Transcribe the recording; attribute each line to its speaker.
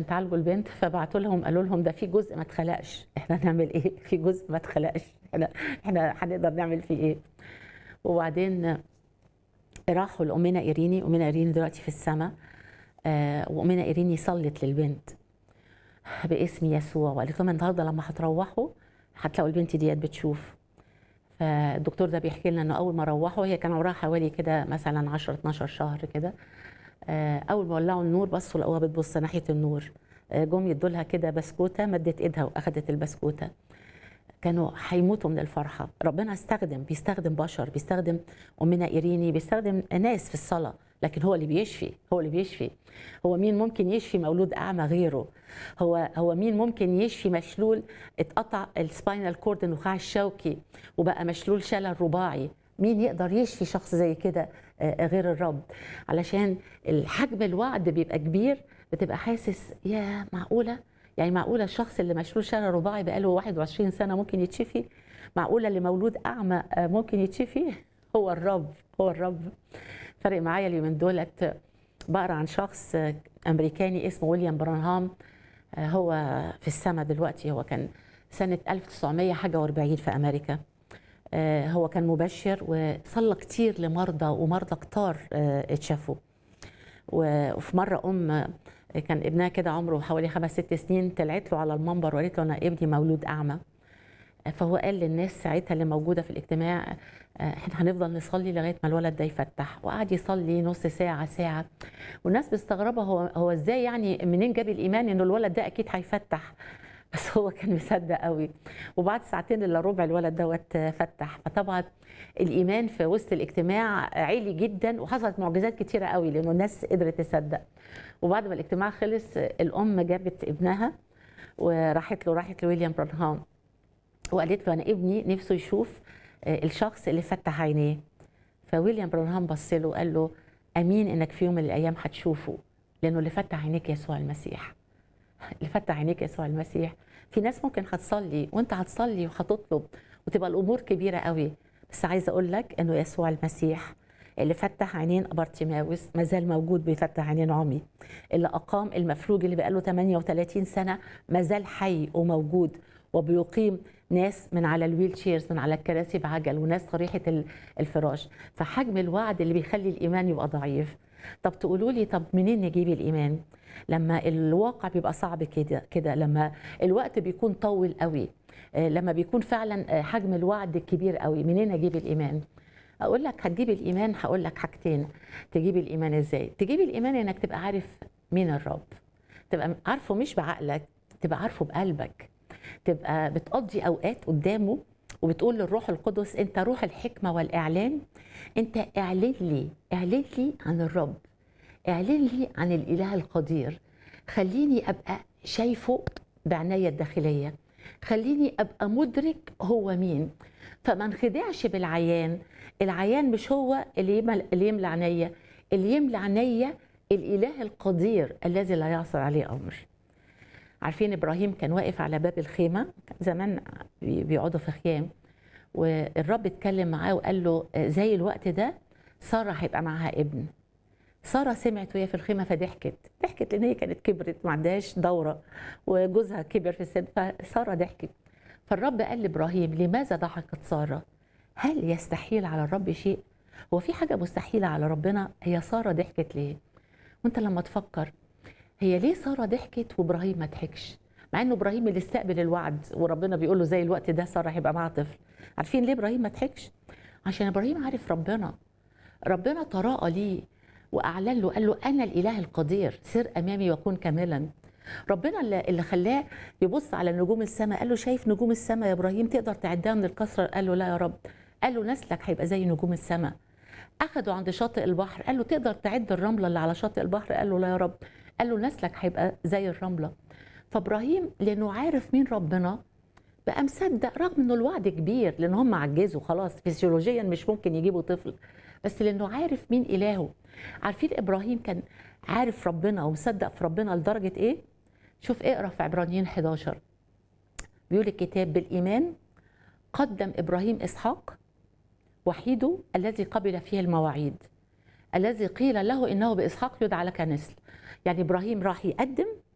Speaker 1: تعالجوا البنت فبعتوا لهم قالوا لهم ده في جزء ما اتخلقش احنا نعمل ايه في جزء ما اتخلقش احنا احنا هنقدر نعمل فيه ايه وبعدين راحوا لامنا ايريني امنا ايريني دلوقتي في السماء آه وامنا ايريني صلت للبنت باسم يسوع وقالت لهم النهارده لما هتروحوا هتلاقوا البنت ديت بتشوف فالدكتور ده بيحكي لنا انه اول ما روحوا هي كان عمرها حوالي كده مثلا 10 12 شهر كده آه، اول ما ولعوا النور بصوا لقوها بتبص ناحيه النور آه، جم يدوا لها كده بسكوته مدت ايدها واخدت البسكوته كانوا هيموتوا من الفرحه ربنا استخدم بيستخدم بشر بيستخدم امنا ايريني بيستخدم ناس في الصلاه لكن هو اللي بيشفي هو اللي بيشفي هو مين ممكن يشفي مولود اعمى غيره هو هو مين ممكن يشفي مشلول اتقطع السباينال كورد النخاع الشوكي وبقى مشلول شلل رباعي مين يقدر يشفي شخص زي كده آه، غير الرب علشان الحجم الوعد بيبقى كبير بتبقى حاسس يا معقوله يعني معقوله الشخص اللي مشلول شلل رباعي بقاله 21 سنه ممكن يتشفي معقوله اللي مولود اعمى آه، ممكن يتشفي هو الرب هو الرب فرق معايا اليومين دولت بقرا عن شخص آه، امريكاني اسمه ويليام برانهام آه، هو في السماء دلوقتي هو كان سنه 1900 حاجه و40 في امريكا آه، هو كان مبشر وصلى كتير لمرضى ومرضى كتار آه، اتشافوا و- وفي مره ام آه، كان ابنها كده عمره حوالي خمس ست سنين طلعت له على المنبر وقالت له انا ابني مولود اعمى آه، فهو قال للناس ساعتها اللي موجوده في الاجتماع آه، احنا هنفضل نصلي لغايه ما الولد ده يفتح وقعد يصلي نص ساعه ساعه والناس مستغربه هو هو ازاي يعني منين جاب الايمان انه الولد ده اكيد هيفتح بس هو كان مصدق قوي وبعد ساعتين الا ربع الولد دوت فتح فطبعا الايمان في وسط الاجتماع عالي جدا وحصلت معجزات كتيره قوي لانه الناس قدرت تصدق وبعد ما الاجتماع خلص الام جابت ابنها وراحت له راحت لويليام برانهام وقالت له انا ابني نفسه يشوف آه، الشخص اللي فتح عينيه فويليام برانهام بص له وقال له امين انك في يوم من الايام هتشوفه لانه اللي فتح عينيك يسوع المسيح اللي فتح عينيك يسوع المسيح في ناس ممكن هتصلي وانت هتصلي وهتطلب وتبقى الامور كبيره قوي بس عايزه اقول لك انه يسوع المسيح اللي فتح عينين بارتيماوس ما زال موجود بيفتح عينين عمي اللي اقام المفلوج اللي بقاله 38 سنه ما زال حي وموجود وبيقيم ناس من على الويل شيرز من على الكراسي بعجل وناس طريحه ال- الفراش فحجم الوعد اللي بيخلي الايمان يبقى ضعيف طب تقولوا لي طب منين نجيب الايمان لما الواقع بيبقى صعب كده كده لما الوقت بيكون طول قوي آه، لما بيكون فعلا آه، حجم الوعد كبير قوي منين اجيب الايمان اقول لك هتجيب الايمان هقول لك حاجتين تجيب الايمان ازاي تجيب الايمان انك تبقى عارف مين الرب تبقى عارفه مش بعقلك تبقى عارفه بقلبك تبقى بتقضي اوقات قدامه وبتقول للروح القدس انت روح الحكمه والاعلان انت اعلن لي اعلن لي عن الرب اعلن لي عن الاله القدير خليني ابقى شايفه بعناية الداخليه خليني ابقى مدرك هو مين فما انخدعش بالعيان العيان مش هو اللي يملى, اللي يملى عينيا اللي يملى عينيا الاله القدير الذي لا يعصر عليه امر عارفين ابراهيم كان واقف على باب الخيمه كان زمان بي- بيقعدوا في خيام والرب اتكلم معاه وقال له آه، زي الوقت ده ساره هيبقى معاها ابن ساره سمعت وهي في الخيمه فضحكت ضحكت لان هي كانت كبرت ما عندهاش دوره وجوزها كبر في السن فساره ضحكت فالرب قال لابراهيم لماذا ضحكت ساره هل يستحيل على الرب شيء هو في حاجه مستحيله على ربنا هي ساره ضحكت ليه وانت لما تفكر هي ليه ساره ضحكت وابراهيم ما ضحكش مع انه ابراهيم اللي استقبل الوعد وربنا بيقول له زي الوقت ده ساره هيبقى معاها طفل عارفين ليه ابراهيم ما ضحكش عشان ابراهيم عارف ربنا ربنا تراءى ليه واعلن له قال له انا الاله القدير سر امامي وكن كاملا ربنا اللي اللي خلاه يبص على نجوم السماء قال له شايف نجوم السماء يا ابراهيم تقدر تعدها من الكسره قال له لا يا رب قال له نسلك هيبقى زي نجوم السماء اخده عند شاطئ البحر قال له تقدر تعد الرمله اللي على شاطئ البحر قال له لا يا رب قال له نسلك هيبقى زي الرمله فابراهيم لانه عارف مين ربنا بقى مصدق رغم انه الوعد كبير لان هم عجزوا خلاص فسيولوجيا مش ممكن يجيبوا طفل بس لانه عارف مين الهه عارفين ابراهيم كان عارف ربنا ومصدق في ربنا لدرجه ايه شوف اقرا في عبرانيين 11 بيقول الكتاب بالايمان قدم ابراهيم اسحاق وحيده الذي قبل فيه المواعيد الذي قيل له انه باسحاق يدعى لك نسل يعني ابراهيم راح يقدم